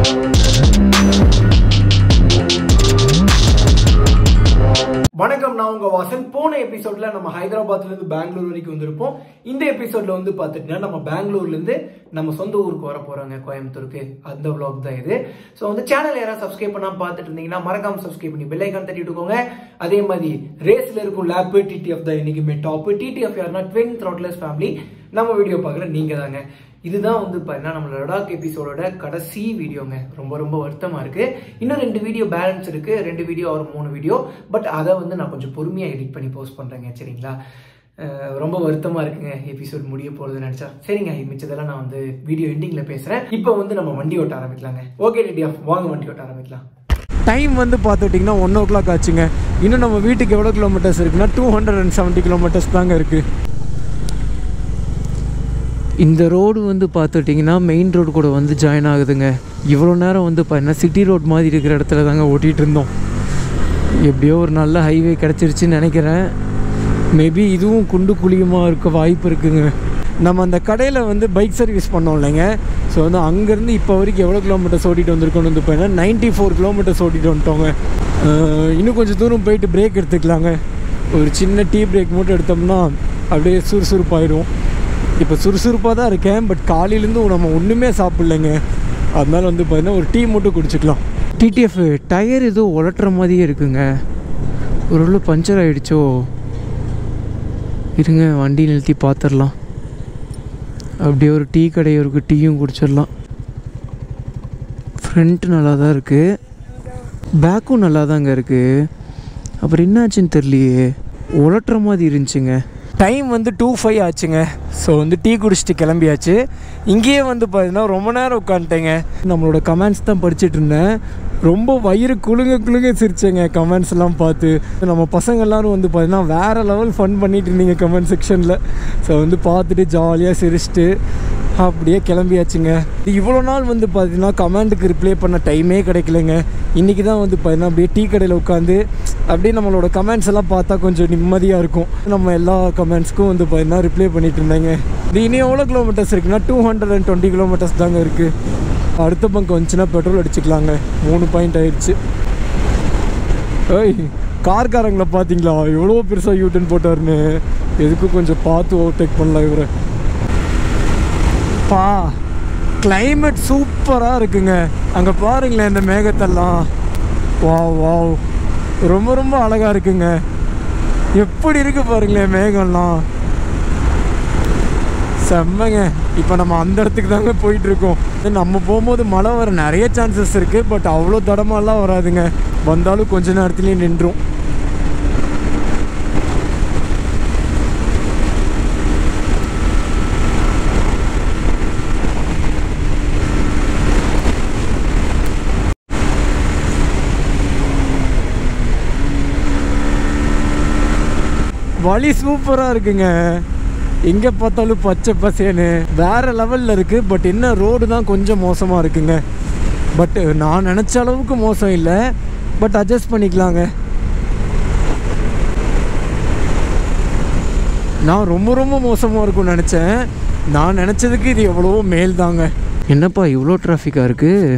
வணக்கம் நான் உங்க வாசன் போன எபிசோட்ல நம்ம ஹைதராபாத்ல இருந்து பெங்களூர் வரைக்கும் வந்திருப்போம் இந்த எபிசோட்ல வந்து பார்த்துட்டீங்கன்னா நம்ம பெங்களூர்ல இருந்து நம்ம சொந்த ஊருக்கு வர போறாங்க கோயம்புத்தூருக்கு அந்த vlog தான் இது ஸோ வந்து சேனல் யாராவது சப்ஸ்கிரைப் பண்ணாம பார்த்துட்டு இருந்தீங்கன்னா மறக்காம சப்ஸ்கிரைப் பண்ணி பெல் ஐக்கான் தட்டி விட்டுக்கோங்க அதே மாதிரி ரேஸ்ல இருக்கும் லேப் டிடிஎஃப் தான் இன்னைக்குமே டாப் டிடிஎஃப் யாருன்னா ட்வின் த்ராட்லஸ் ஃபேமிலி நம்ம வீடியோ பார்க்குற நீங்க தாங்க இதுதான் வந்து பார்த்தீங்கன்னா நம்ம லடாக் எபிசோடோட கடைசி வீடியோங்க ரொம்ப ரொம்ப வருத்தமாக இருக்கு இன்னும் ரெண்டு வீடியோ பேலன்ஸ் இருக்கு ரெண்டு வீடியோ ஒரு மூணு வீடியோ பட் அதை வந்து நான் கொஞ்சம் பொறுமையாக எடிட் பண்ணி போஸ்ட் பண்ணுறேங்க சரிங்களா அஹ் ரொம்ப வருத்தமாக இருக்குங்க எபிசோட் முடிய போகிறது நினச்சா சரிங்க மிச்சதெல்லாம் நான் வந்து வீடியோ எண்டிங்கில் பேசுகிறேன் இப்போ வந்து நம்ம வண்டி ஓட்ட ஆரம்பிக்கலாங்க ஓகே ரெடியா வாங்க வண்டி ஓட்ட ஆரம்பிக்கலாம் டைம் வந்து பார்த்துட்டிங்கன்னா ஒன் ஓ கிளாக் ஆச்சுங்க இன்னும் நம்ம வீட்டுக்கு எவ்வளோ கிலோமீட்டர்ஸ் இருக்குன்னா two hundred and seventy kilometres தாங்க இருக்குது இந்த ரோடு வந்து பார்த்துட்டிங்கன்னா மெயின் ரோடு கூட வந்து ஜாயின் ஆகுதுங்க இவ்வளோ நேரம் வந்து பார்த்தீங்கன்னா சிட்டி ரோட் மாதிரி இருக்கிற இடத்துல தாங்க ஓட்டிகிட்டு இருந்தோம் எப்படியோ ஒரு நல்ல ஹைவே கிடச்சிருச்சுன்னு நினைக்கிறேன் மேபி இதுவும் குண்டு குழியுமாக இருக்க வாய்ப்பு இருக்குங்க நம்ம அந்த கடையில் வந்து பைக் சர்வீஸ் பண்ணோம் இல்லைங்க ஸோ வந்து அங்கேருந்து இப்போ வரைக்கும் எவ்வளோ கிலோமீட்டர்ஸ் ஓட்டிகிட்டு வந்திருக்கோன்னு வந்து பார்த்தீங்கன்னா நைன்ட்டி ஃபோர் கிலோமீட்டர்ஸ் ஓட்டிகிட்டு வந்துட்டோங்க அஹ் இன்னும் கொஞ்சம் தூரம் போயிட்டு பிரேக் எடுத்துக்கலாங்க ஒரு சின்ன டீ பிரேக் மட்டும் எடுத்தோம்னா அப்படியே சுறுசுறுப்பாயிடும் இப்போ சுறுசுறுப்பாக தான் இருக்கேன் பட் காலையிலேருந்து நம்ம ஒன்றுமே சாப்பிட்லைங்க அதனால வந்து பார்த்தீங்கன்னா ஒரு டீ மட்டும் குடிச்சிக்கலாம் டிடிஎஃப் டயர் ஏதோ உலட்டுற மாதிரியே இருக்குங்க ஒரு உள்ள பஞ்சர் ஆகிடுச்சோ இருங்க வண்டி நிறுத்தி பார்த்துடலாம் அப்படியே ஒரு டீ கடை இருக்கு டீயும் குடிச்சிடலாம் ஃப்ரண்ட் நல்லா தான் இருக்குது பேக்கும் நல்லா தாங்க இருக்குது அப்புறம் என்னாச்சுன்னு தெரியலையே உலட்டுற மாதிரி இருந்துச்சுங்க டைம் வந்து டூ ஃபைவ் ஆச்சுங்க ஸோ வந்து டீ குடிச்சிட்டு கிளம்பியாச்சு இங்கேயே வந்து பார்த்தீங்கன்னா ரொம்ப நேரம் உட்காந்துட்டேங்க நம்மளோட கமெண்ட்ஸ் தான் படிச்சுட்டு இருந்தேன் ரொம்ப வயிறு குலுங்க குலுங்க சிரிச்சேங்க கமெண்ட்ஸ் எல்லாம் பார்த்து நம்ம பசங்க எல்லாரும் வந்து பார்த்தீங்கன்னா வேறு லெவல் ஃபன் பண்ணிட்டு இருந்தீங்க கமெண்ட் செக்ஷனில் ஸோ வந்து பார்த்துட்டு ஜாலியாக சிரிச்சிட்டு அப்படியே கிளம்பியாச்சுங்க இவ்வளோ நாள் வந்து பார்த்தீங்கன்னா கமெண்ட்டுக்கு ரிப்ளை பண்ண டைமே கிடைக்கலங்க இன்றைக்கி தான் வந்து பார்த்தீங்கன்னா அப்படியே டீ கடையில் உட்காந்து அப்படியே நம்மளோட கமெண்ட்ஸ் எல்லாம் பார்த்தா கொஞ்சம் நிம்மதியாக இருக்கும் நம்ம எல்லா கமெண்ட்ஸ்க்கும் வந்து பார்த்தீங்கன்னா ரிப்ளை பண்ணிட்டு இருந்தேங்க இது இனி எவ்வளோ கிலோமீட்டர்ஸ் இருக்குன்னா two hundred and twenty kilometres தாங்க இருக்குது அடுத்த பங்க் வந்துச்சுன்னா பெட்ரோல் அடிச்சுக்கலாங்க மூணு பாயிண்ட் ஆயிடுச்சு ஏய் கார்காரங்களை பார்த்தீங்களா எவ்வளோ பெருசாக யூட்டன் போட்டாருன்னு எதுக்கும் கொஞ்சம் பார்த்து ஓவர்டேக் பண்ணலாம் இவரை பா climate சூப்பராக இருக்குங்க அங்கே பாருங்களேன் இந்த மேகத்தெல்லாம் வாவ் வாவ் ரொம்ப ரொம்ப அழகாக இருக்குங்க எப்படி இருக்கு பாருங்களேன் மேகம்லாம் செம்மங்க இப்போ நம்ம அந்த இடத்துக்கு தாங்க போயிட்டு இருக்கோம் நம்ம போகும்போது மழை வர நிறைய சான்சஸ் இருக்குது பட் அவ்வளோ தடமாலாம் வராதுங்க வந்தாலும் கொஞ்ச நேரத்துலேயே நின்றும் வழி சூப்பராக இருக்குங்க எங்கே பார்த்தாலும் பச்சை பசேன்னு வேறு லெவலில் இருக்குது பட் என்ன ரோடு தான் கொஞ்சம் மோசமாக இருக்குங்க பட் நான் நினச்ச அளவுக்கு மோசம் இல்லை பட் அட்ஜஸ்ட் பண்ணிக்கலாங்க நான் ரொம்ப ரொம்ப மோசமாக இருக்கும்னு நினச்சேன் நான் நினச்சதுக்கு இது எவ்வளவோ மேல் தாங்க என்னப்பா இவ்வளோ டிராஃபிக்காக இருக்குது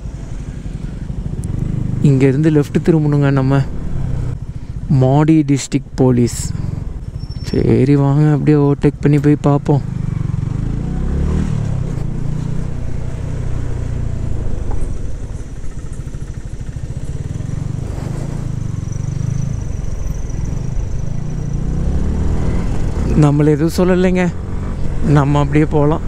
இங்கேருந்து லெஃப்ட் திரும்பணுங்க நம்ம மாடி டிஸ்ட்ரிக்ட் போலீஸ் சரி வாங்க அப்படியே ஓவர்டேக் பண்ணி போய் பார்ப்போம் நம்மள எதுவும் சொல்லலைங்க நம்ம அப்படியே போகலாம்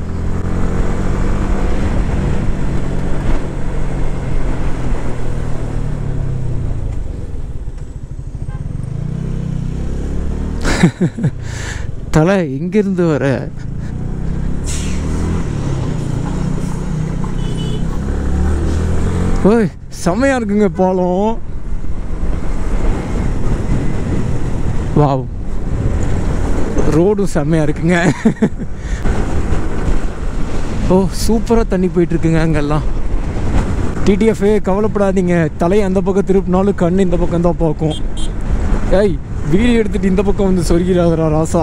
தலை எங்கேருந்து வர ஓய் செம்மையா இருக்குங்க பாலம் வாவ் ரோடும் செம்மையா இருக்குங்க ஓ சூப்பராக தண்ணி போயிட்டு இருக்குங்க அங்கெல்லாம் டிடிஎஃப் கவலைப்படாதீங்க தலையை அந்த பக்கம் திருப்பினாலும் கண் இந்த பக்கம் தான் பார்க்கும் ஏய் வீடியோ எடுத்துட்டு இந்த பக்கம் வந்து சொருகிறாதரா ராசா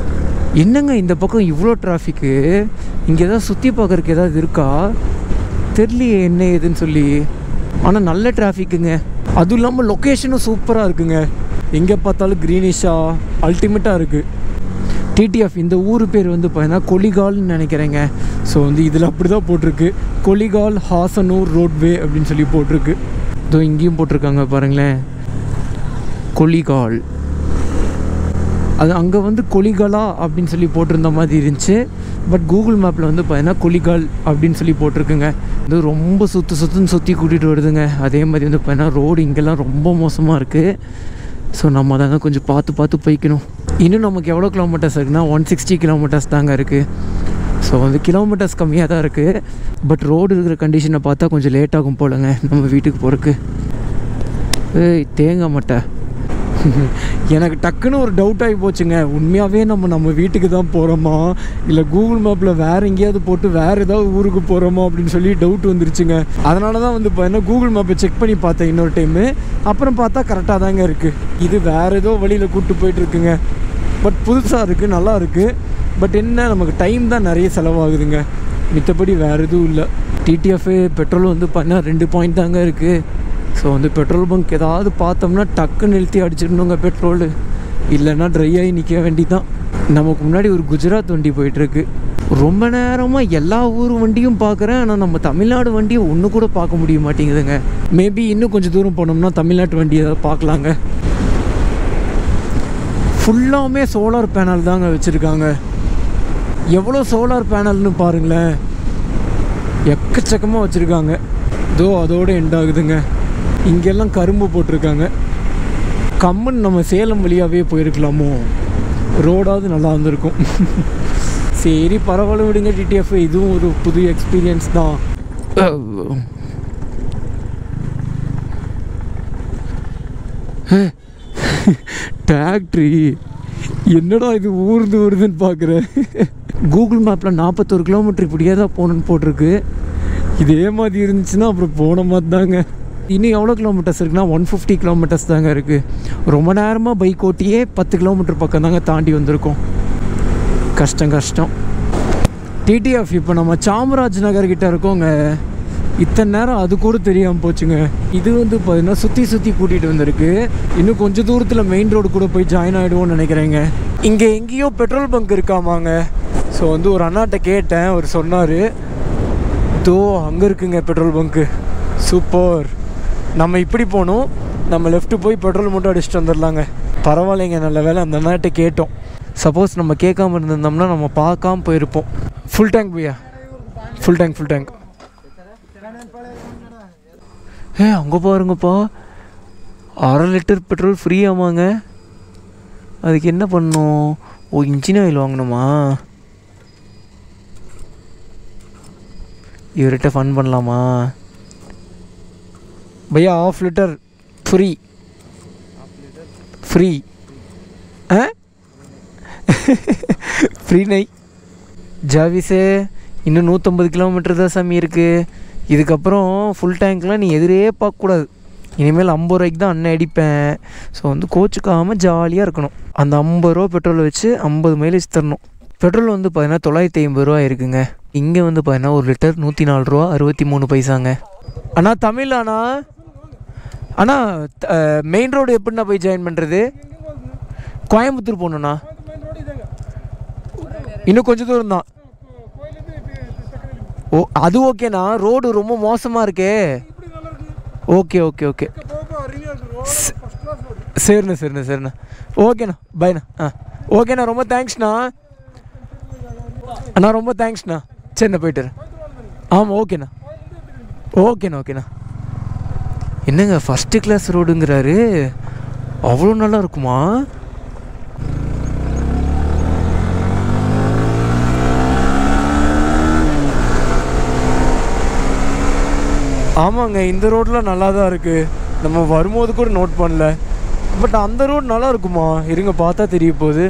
என்னங்க இந்த பக்கம் இவ்வளோ டிராஃபிக்கு இங்கே ஏதாவது சுற்றி பார்க்கறதுக்கு ஏதாவது இருக்கா தெரியலையே என்ன ஏதுன்னு சொல்லி ஆனால் நல்ல டிராஃபிக்குங்க அதுவும் இல்லாமல் லொக்கேஷனும் சூப்பராக இருக்குங்க எங்கே பார்த்தாலும் க்ரீனிஷாக அல்டிமேட்டாக இருக்குது டிடிஎஃப் இந்த ஊர் பேர் வந்து பார்த்தீங்கன்னா கொலிகால்னு நினைக்கிறேங்க ஸோ வந்து இதில் அப்படி தான் போட்டிருக்கு கொலிகால் ஹாசனூர் ரோட்வே அப்படின்னு சொல்லி போட்டிருக்கு இதோ இங்கேயும் போட்டிருக்காங்க பாருங்களேன் கொலிகால் அது அங்கே வந்து கொலிகாலா அப்படின்னு சொல்லி போட்டிருந்த மாதிரி இருந்துச்சு பட் கூகுள் மேப்பில் வந்து பார்த்தீங்கன்னா கொலிகால் அப்படின்னு சொல்லி போட்டிருக்குங்க இது ரொம்ப சுற்று சுற்றுன்னு சுற்றி கூட்டிகிட்டு வருதுங்க அதே மாதிரி வந்து பார்த்தீங்கன்னா ரோடு இங்கெல்லாம் ரொம்ப மோசமாக இருக்குது ஸோ நம்ம தாங்க கொஞ்சம் பார்த்து பார்த்து போய்க்கணும் இன்னும் நமக்கு எவ்வளோ கிலோமீட்டர்ஸ் இருக்குன்னா ஒன் சிக்ஸ்டி கிலோமீட்டர்ஸ் தாங்க இருக்குது ஸோ வந்து கிலோமீட்டர்ஸ் கம்மியாக தான் இருக்குது பட் ரோடு இருக்கிற கண்டிஷனை பார்த்தா கொஞ்சம் லேட் ஆகும் போலங்க நம்ம வீட்டுக்கு போகிறக்கு ஏய் தேங்காய் மட்டை எனக்கு டக்குன்னு ஒரு டவுட் ஆகி போச்சுங்க உண்மையாகவே நம்ம நம்ம வீட்டுக்கு தான் போகிறோமா இல்லை கூகுள் மேப்பில் வேறு எங்கேயாவது போட்டு வேறு ஏதாவது ஊருக்கு போகிறோமா அப்படின்னு சொல்லி டவுட் வந்துருச்சுங்க அதனால தான் வந்து பார்த்தீங்கன்னா கூகுள் மேப்பை செக் பண்ணி பார்த்தேன் இன்னொரு டைமு அப்புறம் பார்த்தா கரெக்டாக தாங்க இருக்குது இது வேறு ஏதோ வழியில் கூப்பிட்டு போயிட்டுருக்குங்க பட் புதுசாக இருக்குது நல்லா இருக்குது பட் என்ன நமக்கு டைம் தான் நிறைய செலவாகுதுங்க மித்தபடி வேறு எதுவும் இல்லை டிடிஎஃப் பெட்ரோல் வந்து பார்த்தீங்கன்னா ரெண்டு பாயிண்ட் தாங்க இருக்குது ஸோ வந்து பெட்ரோல் பங்க் ஏதாவது பார்த்தோம்னா டக்குன்னு நிறுத்தி அடிச்சிடணுங்க பெட்ரோலு இல்லைன்னா ட்ரை ஆகி நிற்க வேண்டிதான் நமக்கு முன்னாடி ஒரு குஜராத் வண்டி போயிட்டுருக்கு ரொம்ப நேரமாக எல்லா ஊர் வண்டியும் பார்க்குறேன் ஆனால் நம்ம தமிழ்நாடு வண்டியை ஒன்று கூட பார்க்க முடிய மாட்டேங்குதுங்க மேபி இன்னும் கொஞ்சம் தூரம் போனோம்னா தமிழ்நாட்டு வண்டி ஏதாவது பார்க்கலாங்க ஃபுல்லாமே சோலார் பேனல் தாங்க வச்சுருக்காங்க எவ்வளோ சோலார் பேனல்னு பாருங்களேன் எக்கச்சக்கமாக வச்சுருக்காங்க இதோ அதோடு எண்ட் ஆகுதுங்க இங்கெல்லாம் கரும்பு போட்டிருக்காங்க கம்மன் நம்ம சேலம் வழியாகவே போயிருக்கலாமோ ரோடாவது நல்லா இருந்திருக்கும் சரி பரவாயில்ல விடுங்க டிடிஎஃப் இதுவும் ஒரு புது எக்ஸ்பீரியன்ஸ் தான் டிராக்டரி என்னடா இது ஊர்ந்து ஊருதுன்னு பார்க்குறேன் கூகுள் மேப்பில் நாற்பத்தொரு கிலோமீட்டர் இப்படியே தான் போகணுன்னு போட்டிருக்கு இதே மாதிரி இருந்துச்சுன்னா அப்புறம் போன மாதிரி தாங்க இன்னும் எவ்வளோ கிலோமீட்டர்ஸ் இருக்குன்னா ஒன் ஃபிஃப்டி கிலோமீட்டர்ஸ் தாங்க இருக்குது ரொம்ப நேரமாக பைக் ஓட்டியே பத்து கிலோமீட்டர் பக்கம் தாங்க தாண்டி வந்திருக்கோம் கஷ்டம் கஷ்டம் டிடிஎஃப் இப்போ நம்ம சாமராஜ் நகர் கிட்ட இருக்கோங்க இத்தனை நேரம் அது கூட தெரியாமல் போச்சுங்க இது வந்து பார்த்தீங்கன்னா சுற்றி சுற்றி கூட்டிகிட்டு வந்திருக்கு இன்னும் கொஞ்சம் தூரத்தில் மெயின் ரோடு கூட போய் ஜாயின் ஆகிடுவோம்னு நினைக்கிறேங்க இங்கே எங்கேயோ பெட்ரோல் பங்க் இருக்காமாங்க ஸோ வந்து ஒரு அண்ணாட்ட கேட்டேன் அவர் சொன்னார் தோ அங்கே இருக்குங்க பெட்ரோல் பங்க்கு சூப்பர் நம்ம இப்படி போகணும் நம்ம லெஃப்ட்டு போய் பெட்ரோல் மட்டும் அடிச்சுட்டு வந்துடலாங்க பரவாயில்லைங்க நல்ல வேலை அந்த அண்ணாட்ட கேட்டோம் சப்போஸ் நம்ம கேட்காம இருந்திருந்தோம்னா நம்ம பார்க்காம போயிருப்போம் ஃபுல் டேங்க் பையா ஃபுல் டேங்க் ஃபுல் டேங்க் ஏ அங்கே பாருங்கப்பா அரை லிட்டர் பெட்ரோல் ஃப்ரீ ஆமாங்க அதுக்கு என்ன பண்ணணும் ஓ இன்ஜின் ஆயில் வாங்கணுமா இவர்கிட்ட ஃபன் பண்ணலாமா பையா ஆஃப் லிட்டர் ஃப்ரீ ஃப்ரீ ஆ ஃப்ரீ நை ஜாவிஸே இன்னும் நூற்றம்பது கிலோமீட்டர் தான் சாமி இருக்குது இதுக்கப்புறம் ஃபுல் டேங்க்லாம் நீ எதிரே பார்க்கக்கூடாது இனிமேல் ஐம்பது ரூபாய்க்கு தான் அண்ணன் அடிப்பேன் ஸோ வந்து கோச்சுக்காமல் ஜாலியாக இருக்கணும் அந்த ஐம்பது ரூபா பெட்ரோலை வச்சு ஐம்பது மைலேஜ் தரணும் பெட்ரோல் வந்து பார்த்தீங்கன்னா தொள்ளாயிரத்தி ஐம்பது ரூபா இருக்குங்க இங்கே வந்து பார்த்தீங்கன்னா ஒரு லிட்டர் நூற்றி நாலு ரூபா அறுபத்தி மூணு பைசாங்க அண்ணா தமிழ் அண்ணா அண்ணா மெயின் ரோடு எப்படிண்ணா போய் ஜாயின் பண்ணுறது கோயம்புத்தூர் போகணுண்ணா இன்னும் கொஞ்சம் தூரம் தான் ஓ அது ஓகேண்ணா ரோடு ரொம்ப மோசமாக இருக்கே ஓகே ஓகே ஓகே சரிண்ணா சரிண்ணா சரிண்ணா ஓகேண்ணா பாய்ண்ணா ஆ ஓகேண்ணா ரொம்ப தேங்க்ஸ்ண்ணா அண்ணா ரொம்ப தேங்க்ஸ்ண்ணா சரிண்ணா போயிட்டு வரேன். ஆமாம் ஓகேண்ணா ஓகேண்ணா ஓகேண்ணா என்னங்க ஃபஸ்ட்டு கிளாஸ் ரோடுங்கிறாரு அவ்வளோ நல்லா இருக்குமா ஆமாங்க இந்த ரோட்லாம் நல்லா தான் இருக்குது நம்ம வரும்போது கூட நோட் பண்ணல பட் அந்த ரோடு நல்லா இருக்குமா இருங்க பார்த்தா தெரிய போகுது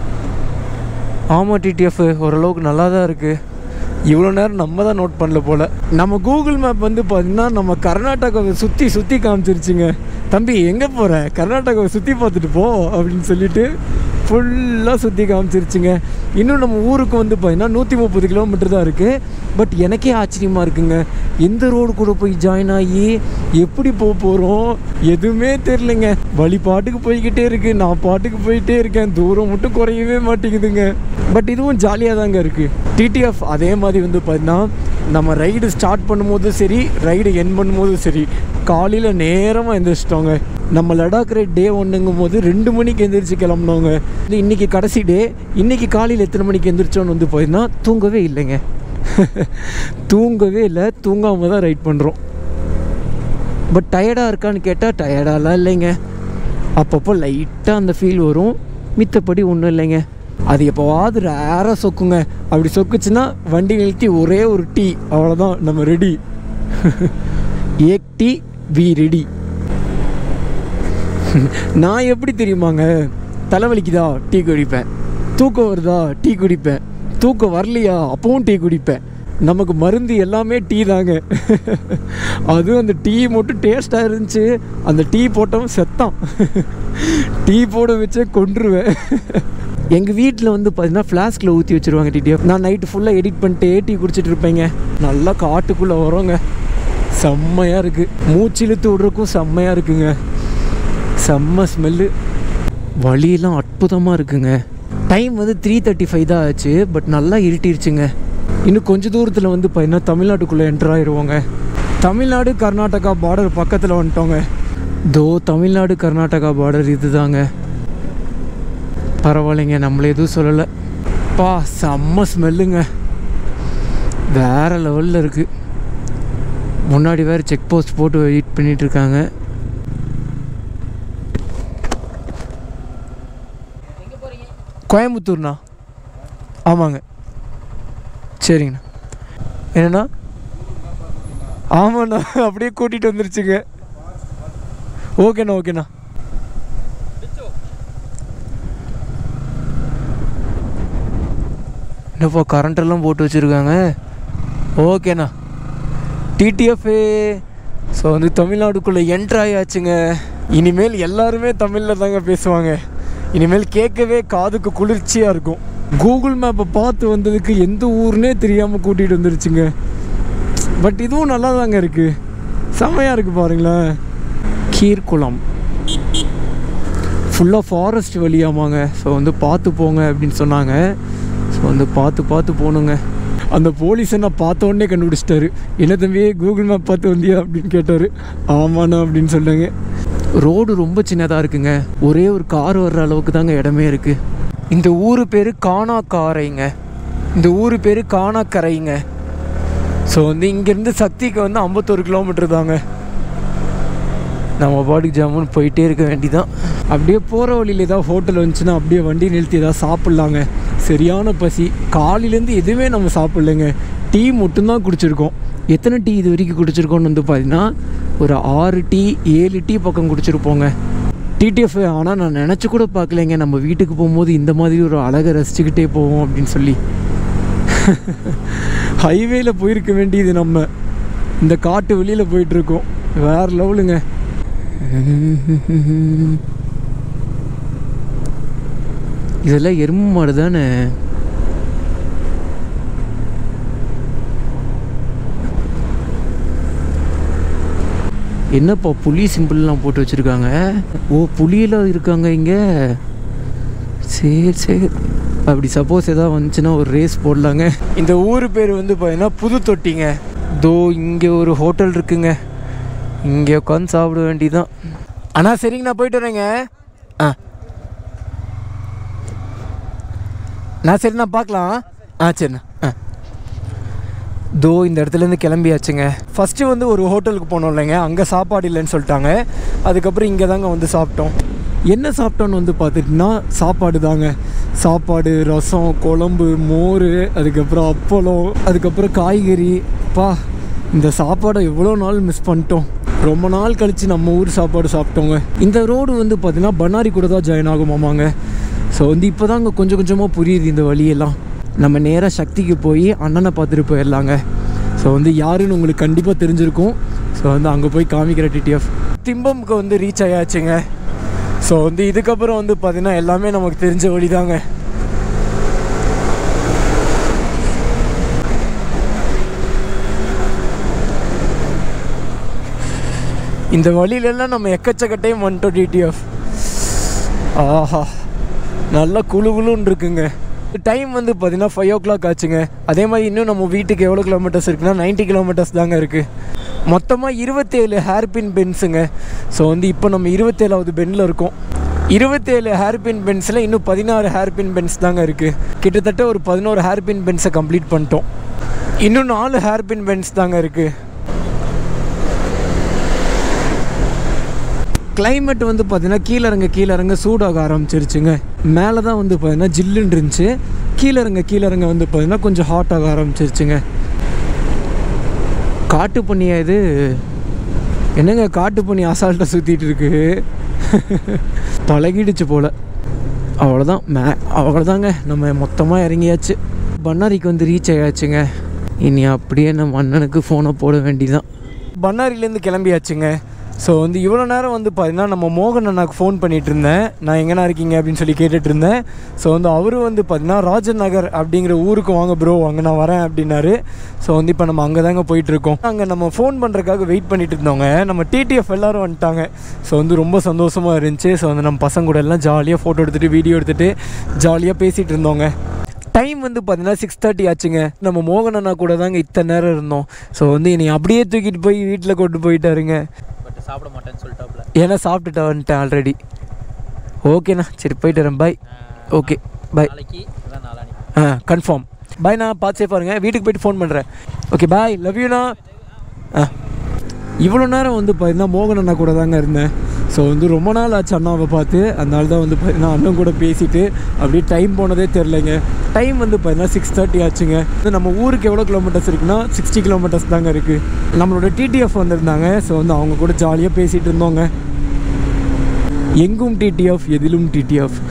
ஆமாம் டிடிஎஃப் ஓரளவுக்கு நல்லா தான் இருக்குது இவ்வளோ நேரம் நம்ம தான் நோட் பண்ணல போல் நம்ம கூகுள் மேப் வந்து பார்த்தீங்கன்னா நம்ம கர்நாடகாவை சுற்றி சுற்றி காமிச்சிருச்சுங்க தம்பி எங்கே போகிற கர்நாடகாவை சுற்றி பார்த்துட்டு போ அப்படின்னு சொல்லிட்டு ஃபுல்லாக சுற்றி காமிச்சிருச்சுங்க இன்னும் நம்ம ஊருக்கு வந்து பார்த்தீங்கன்னா நூற்றி முப்பது கிலோமீட்டர் தான் இருக்குது பட் எனக்கே ஆச்சரியமாக இருக்குங்க எந்த ரோடு கூட போய் ஜாயின் ஆகி எப்படி போக போகிறோம் எதுவுமே தெரிலங்க வழி பாட்டுக்கு போய்கிட்டே இருக்கு நான் பாட்டுக்கு போயிட்டே இருக்கேன் தூரம் மட்டும் குறையவே மாட்டேங்குதுங்க பட் இதுவும் ஜாலியாக தாங்க இருக்குது டிடிஎஃப் அதே மாதிரி வந்து பார்த்தீங்கன்னா நம்ம ரைடு ஸ்டார்ட் பண்ணும்போதும் சரி ரைடு என் பண்ணும்போதும் சரி காலையில் நேரமாக எந்திரிச்சிட்டோங்க நம்ம லடாக் ரைட் டே ஒன்றுங்கும் போது ரெண்டு மணிக்கு எந்திரிச்சு கிளம்புனோங்க இது இன்னைக்கு கடைசி டே இன்னைக்கு காலையில் எத்தனை மணிக்கு எந்திரிச்சோன்னு வந்து பார்த்தீங்கன்னா தூங்கவே இல்லைங்க தூங்கவே இல்லை தூங்காமல் தான் ரைட் பண்ணுறோம் பட் டயர்டாக இருக்கான்னு கேட்டால் டயர்டாலாம் இல்லைங்க அப்பப்போ லைட்டாக அந்த ஃபீல் வரும் மித்தபடி ஒன்றும் இல்லைங்க அது எப்போவாவது ரேராக சொக்குங்க அப்படி சொக்குச்சுன்னா வண்டி நிறுத்தி ஒரே ஒரு டீ அவ்வளோதான் நம்ம ரெடி ஏக் டீ வி ரெடி நான் எப்படி தெரியுமாங்க தலைவலிக்குதா டீ குடிப்பேன் தூக்கம் வருதா டீ குடிப்பேன் தூக்கம் வரலையா அப்பவும் டீ குடிப்பேன் நமக்கு மருந்து எல்லாமே டீ தாங்க அதுவும் அந்த டீ மட்டும் டேஸ்ட்டாக இருந்துச்சு அந்த டீ போட்டவன் செத்தான் டீ போட வச்சே கொன்றுவேன் எங்கள் வீட்டில் வந்து பார்த்தீங்கன்னா ஃப்ளாஸ்கில் ஊற்றி வச்சுருவாங்க டிடிஎஃப் நான் நைட்டு ஃபுல்லாக எடிட் பண்ணிட்டு டீ குடிச்சிட்டு இருப்பேங்க நல்லா காட்டுக்குள்ளே வரோங்க செம்மையாக இருக்குது மூச்சு இழுத்து விட்றக்கும் செம்மையாக இருக்குங்க செம்ம ஸ்மெல்லு வழியெல்லாம் அற்புதமாக இருக்குங்க டைம் வந்து த்ரீ தேர்ட்டி ஃபைவ் தான் ஆச்சு பட் நல்லா இருட்டிருச்சுங்க இன்னும் கொஞ்ச தூரத்தில் வந்து பார்த்தீங்கன்னா தமிழ்நாட்டுக்குள்ளே என்டர் ஆயிடுவோங்க தமிழ்நாடு கர்நாடகா பார்டர் பக்கத்தில் வந்துட்டோங்க தோ தமிழ்நாடு கர்நாடகா பார்டர் இதுதாங்க பரவாயில்லைங்க நம்மள எதுவும் சொல்லலை பா செம்ம ஸ்மெல்லுங்க வேற லெவலில் இருக்குது முன்னாடி வேறு செக் போஸ்ட் போட்டு வெயிட் பண்ணிட்டு இருக்காங்க கோயம்புத்தூர்ண்ணா ஆமாங்க சரிங்கண்ணா என்னண்ணா ஆமாண்ணா அப்படியே கூட்டிகிட்டு வந்துருச்சுங்க ஓகேண்ணா ஓகேண்ணா என்னப்பா கரண்ட் எல்லாம் போட்டு வச்சுருக்காங்க ஓகேண்ணா டிடிஎஃப் ஸோ வந்து தமிழ்நாடுக்குள்ளே என்ட்ரு ஆயாச்சுங்க இனிமேல் எல்லாருமே தமிழில் தாங்க பேசுவாங்க இனிமேல் கேட்கவே காதுக்கு குளிர்ச்சியாக இருக்கும் கூகுள் மேப்பை பார்த்து வந்ததுக்கு எந்த ஊர்னே தெரியாமல் கூட்டிகிட்டு வந்துருச்சுங்க பட் இதுவும் நல்லா தாங்க இருக்குது செம்மையாக இருக்குது பாருங்களேன் கீர்குளம் ஃபுல்லாக ஃபாரஸ்ட் வழியாமாங்க ஸோ வந்து பார்த்து போங்க அப்படின்னு சொன்னாங்க ஸோ வந்து பார்த்து பார்த்து போகணுங்க அந்த போலீஸை நான் பார்த்த உடனே கண்டுபிடிச்சிட்டாரு என்ன தம்பி கூகுள் மேப் பார்த்து வந்தியா அப்படின்னு கேட்டார் ஆமாண்ணா அப்படின்னு சொன்னாங்க ரோடு ரொம்ப சின்னதாக இருக்குங்க ஒரே ஒரு கார் வர்ற அளவுக்கு தாங்க இடமே இருக்குது இந்த ஊர் பேர் காணாக்காரைங்க இந்த ஊர் பேர் காணாக்கரைங்க ஸோ வந்து இங்கேருந்து சக்திக்கு வந்து ஐம்பத்தோரு கிலோமீட்டர் தாங்க நம்ம பாட்டுக்கு ஜம்முன்னு போயிட்டே இருக்க வேண்டிதான் அப்படியே போகிற வழியில் ஏதாவது ஹோட்டல் வந்துச்சுன்னா அப்படியே வண்டி நிறுத்தி ஏதாவது சாப்பிட்லாங்க சரியான பசி காலையிலேருந்து எதுவுமே நம்ம சாப்பிட்லைங்க டீ மட்டும்தான் குடிச்சிருக்கோம் எத்தனை டீ இது வரைக்கும் குடிச்சிருக்கோம்னு வந்து பார்த்தீங்கன்னா ஒரு ஆறு டீ ஏழு டீ பக்கம் குடிச்சிருப்போங்க டிடிஎஃப் ஆனால் நான் நினச்சி கூட பார்க்கலைங்க நம்ம வீட்டுக்கு போகும்போது இந்த மாதிரி ஒரு அழகை ரசிச்சுக்கிட்டே போவோம் அப்படின்னு சொல்லி ஹைவேல போயிருக்க வேண்டியது நம்ம இந்த காட்டு வெளியில் போயிட்டுருக்கோம் வேறு லெவலுங்க இதெல்லாம் எருமை மாடு தானே என்னப்பா புலி சிம்பிள்லாம் போட்டு வச்சுருக்காங்க ஓ புலியெல்லாம் இருக்காங்க இங்கே சரி சரி அப்படி சப்போஸ் எதாவது வந்துச்சுன்னா ஒரு ரேஸ் போடலாங்க இந்த ஊர் பேர் வந்து பார்த்தீங்கன்னா புது தொட்டிங்க தோ இங்கே ஒரு ஹோட்டல் இருக்குங்க இங்கே உட்காந்து சாப்பிட வேண்டியதான் அண்ணா சரிங்க நான் போயிட்டு வரேங்க ஆ நான் சரி நான் பார்க்கலாம் ஆ சரிண்ணா ஆ தோ இந்த இடத்துலேருந்து கிளம்பியாச்சுங்க ஃபஸ்ட்டு வந்து ஒரு ஹோட்டலுக்கு போனோம் இல்லைங்க அங்கே சாப்பாடு இல்லைன்னு சொல்லிட்டாங்க அதுக்கப்புறம் இங்கே தாங்க வந்து சாப்பிட்டோம் என்ன சாப்பிட்டோன்னு வந்து பார்த்துட்டிங்கன்னா சாப்பாடு தாங்க சாப்பாடு ரசம் குழம்பு மோர் அதுக்கப்புறம் அப்பளம் அதுக்கப்புறம் காய்கறி பா இந்த சாப்பாடை எவ்வளோ நாள் மிஸ் பண்ணிட்டோம் ரொம்ப நாள் கழித்து நம்ம ஊர் சாப்பாடு சாப்பிட்டோங்க இந்த ரோடு வந்து பார்த்திங்கன்னா பண்ணாரி கூட தான் ஜாயின் ஆகுமாமாங்க ஸோ வந்து இப்போ தாங்க கொஞ்சம் கொஞ்சமாக புரியுது இந்த வழியெல்லாம் நம்ம நேராக சக்திக்கு போய் அண்ணனை பார்த்துட்டு போயிடலாங்க ஸோ வந்து யாருன்னு உங்களுக்கு கண்டிப்பாக தெரிஞ்சிருக்கும் ஸோ வந்து அங்கே போய் காமிக்கிற டிடிஎஃப் திம்பம்க்கு வந்து ரீச் ஆயாச்சுங்க ஸோ வந்து இதுக்கப்புறம் வந்து பார்த்தீங்கன்னா எல்லாமே நமக்கு தெரிஞ்ச வழி தாங்க இந்த வழியிலெல்லாம் நம்ம எக்கச்சக்க டைம் வந்துட்டோம் டிடிஎஃப் ஆஹா நல்லா குளு குளுன்னு இருக்குங்க டைம் வந்து பார்த்தீங்கன்னா ஃபைவ் ஓ கிளாக் ஆச்சுங்க அதே மாதிரி இன்னும் நம்ம வீட்டுக்கு எவ்வளோ கிலோமீட்டர்ஸ் இருக்குன்னா 90 கிலோமீட்டர்ஸ் தாங்க இருக்குது மொத்தமாக இருபத்தேழு ஹேர்பின் பென்ஸுங்க ஸோ வந்து இப்போ நம்ம இருபத்தேழாவது பென்னில் இருக்கோம் இருபத்தேழு ஹேர்பின் பென்ஸில் இன்னும் பதினாறு ஹேர்பின் பென்ஸ் தாங்க இருக்குது கிட்டத்தட்ட ஒரு பதினோரு ஹேர்பின் பென்ஸை கம்ப்ளீட் பண்ணிட்டோம் இன்னும் நாலு ஹேர்பின் பென்ஸ் தாங்க இருக்குது climate வந்து பார்த்தீங்கன்னா கீழே இறங்க கீழே இறங்க சூடாக ஆரம்பிச்சிருச்சுங்க மேலே தான் வந்து பார்த்தீங்கன்னா ஜில்லுன்னு இருந்துச்சு கீழே இறங்க கீழே இறங்க வந்து பார்த்தீங்கன்னா கொஞ்சம் ஹாட் ஆக ஆரம்பிச்சிருச்சுங்க காட்டு பண்ணியா இது என்னங்க காட்டு பண்ணி அசால்ட்டாக சுற்றிட்டு இருக்கு பழகிடுச்சு போல் அவ்வளோதான் மே அவ்வளோதாங்க நம்ம மொத்தமாக இறங்கியாச்சு பண்ணாரிக்கு வந்து ரீச் ஆயாச்சுங்க இனி அப்படியே நம்ம அண்ணனுக்கு ஃபோனை போட வேண்டியதான் பண்ணாரிலேருந்து கிளம்பியாச்சுங்க ஸோ வந்து இவ்வளோ நேரம் வந்து பார்த்தீங்கன்னா நம்ம மோகன் அண்ணாக்கு ஃபோன் பண்ணிட்டு இருந்தேன் நான் எங்கேனா இருக்கீங்க அப்படின்னு சொல்லி கேட்டுட்டு இருந்தேன் ஸோ வந்து அவரும் வந்து பார்த்தீங்கன்னா ராஜன் நகர் அப்படிங்கிற ஊருக்கு வாங்க ப்ரோ அங்கே நான் வரேன் அப்படின்னாரு ஸோ வந்து இப்போ நம்ம அங்கே தாங்க போயிட்டுருக்கோம் அங்கே நம்ம ஃபோன் பண்ணுறதுக்காக வெயிட் பண்ணிட்டு இருந்தோங்க நம்ம டிடிஎஃப் எல்லாரும் வந்துட்டாங்க ஸோ வந்து ரொம்ப சந்தோஷமாக இருந்துச்சு ஸோ வந்து நம்ம பசங்க கூட எல்லாம் ஜாலியாக ஃபோட்டோ எடுத்துகிட்டு வீடியோ எடுத்துகிட்டு ஜாலியாக பேசிகிட்டு இருந்தோங்க டைம் வந்து பார்த்தீங்கன்னா சிக்ஸ் தேர்ட்டி ஆச்சுங்க நம்ம மோகன் அண்ணா கூட தாங்க இத்தனை நேரம் இருந்தோம் ஸோ வந்து என்னை அப்படியே தூக்கிட்டு போய் வீட்டில் கொண்டு போயிட்டாருங்க பட் சாப்பிட மாட்டேன்னு சொல்லிட்டாப்ல ஏன்னா சாப்பிட்டுட்டு வந்துட்டேன் ஆல்ரெடி ஓகேண்ணா சரி போயிட்டு வரேன் பாய் ஓகே பாய் நாளைக்கு அதான் நாளானிக்கு ஆ கன்ஃபார்ம் பாய் நான் பார்த்து சேஃபாக இருங்க வீட்டுக்கு போயிட்டு ஃபோன் பண்ணுறேன் ஓகே பாய் லவ் யூண்ணா ஆ இவ்வளோ நேரம் வந்து பார்த்தீங்கன்னா மோகன் அண்ணா கூட தாங்க இருந்தேன் ஸோ வந்து ரொம்ப நாள் ஆச்சு அண்ணாவை பார்த்து அதனால தான் வந்து பார்த்தீங்கன்னா அண்ணன் கூட பேசிட்டு அப்படியே டைம் போனதே தெரிலங்க டைம் வந்து பார்த்தீங்கன்னா சிக்ஸ் தேர்ட்டி ஆச்சுங்க இது நம்ம ஊருக்கு எவ்வளோ கிலோமீட்டர்ஸ் இருக்குன்னா சிக்ஸ்டி கிலோமீட்டர்ஸ் தாங்க இருக்குது நம்மளோட டிடிஎஃப் வந்திருந்தாங்க ஸோ வந்து அவங்க கூட ஜாலியாக பேசிகிட்டு இருந்தோங்க எங்கும் டிடிஎஃப் எதிலும் டிடிஎஃப்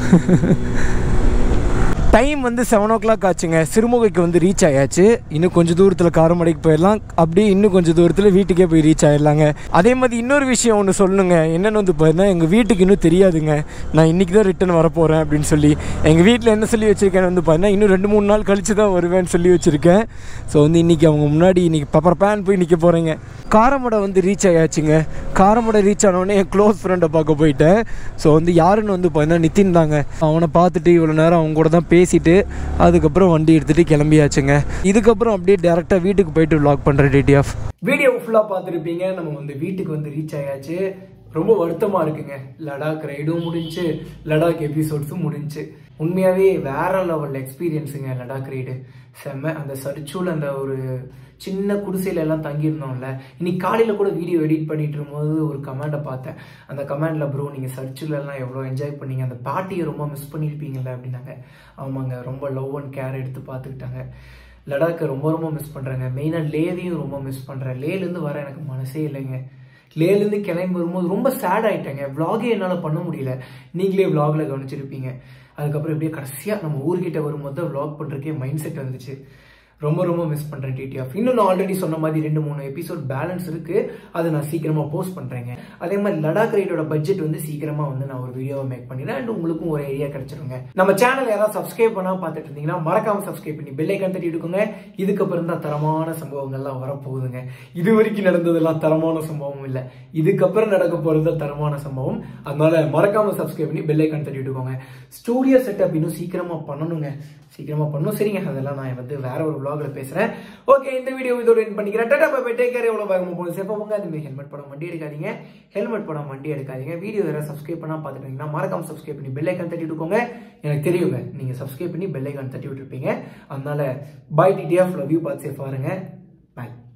டைம் வந்து செவன் ஓ கிளாக் ஆச்சுங்க சிறுமுகைக்கு வந்து ரீச் ஆயாச்சு இன்னும் கொஞ்சம் தூரத்தில் காரமடைக்கு போயிடலாம் அப்படியே இன்னும் கொஞ்சம் தூரத்தில் வீட்டுக்கே போய் ரீச் ஆயிடலாங்க அதே மாதிரி இன்னொரு விஷயம் ஒன்று சொல்லணுங்க என்னென்னு வந்து பார்த்தீங்கன்னா எங்கள் வீட்டுக்கு இன்னும் தெரியாதுங்க நான் இன்றைக்கி தான் ரிட்டன் வரப்போகிறேன் அப்படின்னு சொல்லி எங்கள் வீட்டில் என்ன சொல்லி வச்சுருக்கேன்னு வந்து பார்த்தீங்கன்னா இன்னும் ரெண்டு மூணு நாள் கழிச்சு தான் வருவேன்னு சொல்லி வச்சுருக்கேன் ஸோ வந்து இன்றைக்கி அவங்க முன்னாடி இன்றைக்கி பப்பர் பேன் போய் நிற்க போகிறேங்க காரமடை வந்து ரீச் ஆயாச்சுங்க காரமடை ரீச் ஆனோடனே என் க்ளோஸ் ஃப்ரெண்டை பார்க்க போயிட்டேன் ஸோ வந்து யாருன்னு வந்து பார்த்தீங்கன்னா நிதின் தாங்க அவனை பார்த்துட்டு இவ்வளோ நேரம் அவங்க கூட தான் பேசிட்டு அதுக்கப்புறம் வண்டி எடுத்துகிட்டு கிளம்பியாச்சுங்க இதுக்கப்புறம் அப்படியே டேரெக்டாக வீட்டுக்கு போயிட்டு vlog பண்ணுறேன் டிடிஎஃப் வீடியோ ஃபுல்லாக பார்த்துருப்பீங்க நம்ம வந்து வீட்டுக்கு வந்து ரீச் ஆயாச்சு ரொம்ப வருத்தமாக இருக்குங்க லடாக் ரைடும் முடிஞ்சு லடாக் எபிசோட்ஸும் முடிஞ்சு உண்மையாகவே வேற லெவல் எக்ஸ்பீரியன்ஸுங்க லடாக் ரைடு செம்ம அந்த சர்ச்சூல் அந்த ஒரு சின்ன குடிசையில எல்லாம் தங்கியிருந்தோம்ல இன்னைக்கு காலையில் கூட வீடியோ எடிட் பண்ணிட்டு இருக்கும்போது ஒரு கமெண்ட்டை பார்த்தேன் அந்த கமெண்ட்ல ப்ரோ நீங்கள் சர்ச்சில் எல்லாம் எவ்வளோ என்ஜாய் பண்ணீங்க அந்த பாட்டியை ரொம்ப மிஸ் பண்ணியிருப்பீங்கல்ல அப்படின்னாங்க ஆமாங்க ரொம்ப லவ் அண்ட் கேர் எடுத்து பார்த்துக்கிட்டாங்க லடாக்கை ரொம்ப ரொம்ப மிஸ் பண்ணுறேங்க மெயினாக லேவையும் ரொம்ப மிஸ் பண்ணுறேன் லேலேருந்து வர எனக்கு மனசே இல்லைங்க லேலேருந்து கிளம்பி வரும்போது ரொம்ப சேட் ஆயிட்டேங்க vlog-ஏ என்னால் பண்ண முடியல நீங்களே vlog-ல கவனிச்சிருப்பீங்க அதுக்கப்புறம் எப்படியே கடைசியாக நம்ம ஊர்கிட்ட வரும்போது தான் vlog பண்ணுறதுக்கே மைண்ட் செட் வந்துச்சு ரொம்ப ரொம்ப மிஸ் பண்ணுறேன் டிடிஎஃப் இன்னும் நான் ஆல்ரெடி சொன்ன மாதிரி ரெண்டு மூணு எபிசோட் பேலன்ஸ் இருக்கு அதை நான் சீக்கிரமாக போஸ்ட் பண்ணுறேங்க அதே மாதிரி லடாக் ரைடோட பட்ஜெட் வந்து சீக்கிரமாக வந்து நான் ஒரு வீடியோவை மேக் பண்ணிடுறேன் அண்ட் உங்களுக்கும் ஒரு ஐடியா கிடைச்சிருங்க நம்ம சேனல் யாராவது சப்ஸ்கிரைப் பண்ணாம பார்த்துட்டு இருந்தீங்கன்னா மறக்காம சப்ஸ்கிரைப் பண்ணி பெல் ஐக்கான் தட்டி எடுக்குங்க இதுக்கப்புறம் தான் தரமான சம்பவங்கள்லாம் வரப்போகுதுங்க இது வரைக்கும் நடந்ததெல்லாம் தரமான சம்பவம் இல்லை இதுக்கப்புறம் நடக்க போகிறது தரமான சம்பவம் அதனால மறக்காம சப்ஸ்கிரைப் பண்ணி பெல் ஐக்கான் தட்டி விட்டுக்கோங்க ஸ்டூடியோ செட்டப் இன்னும் சீக்கிரமா பண்ணணுங்க சீக்கிரமா பண்ணணும் சரிங்க அதெல்லாம் நான் வந்து வேற ஒரு vlogல பேசுறேன் ஓகே இந்த வீடியோ இதோட என் பண்ணிக்கிறேன் டாடா பை பை டேக் கேர் எவ்வளோ வேகமாக போகுது சேஃபாக போங்க அதுமாதிரி ஹெல்மெட் போட வண்டி எடுக்காதீங்க ஹெல்மெட் போட வண்டி எடுக்காதீங்க வீடியோ யாராவது சப்ஸ்கிரைப் பண்ணா பார்த்துட்டீங்கன்னா மறக்காம சப்ஸ்கிரைப் பண்ணி பெல் ஐக்கான் தட்டி விட்டுக்கோங்க எனக்கு தெரியுங்க நீங்க சப்ஸ்கிரைப் பண்ணி பெல் ஐக்கான் தட்டி விட்டுருப்பீங்க அதனால பை டிடிஎஃப் லவ் யூ பார்த்து சேஃபாக இருங்க பாய்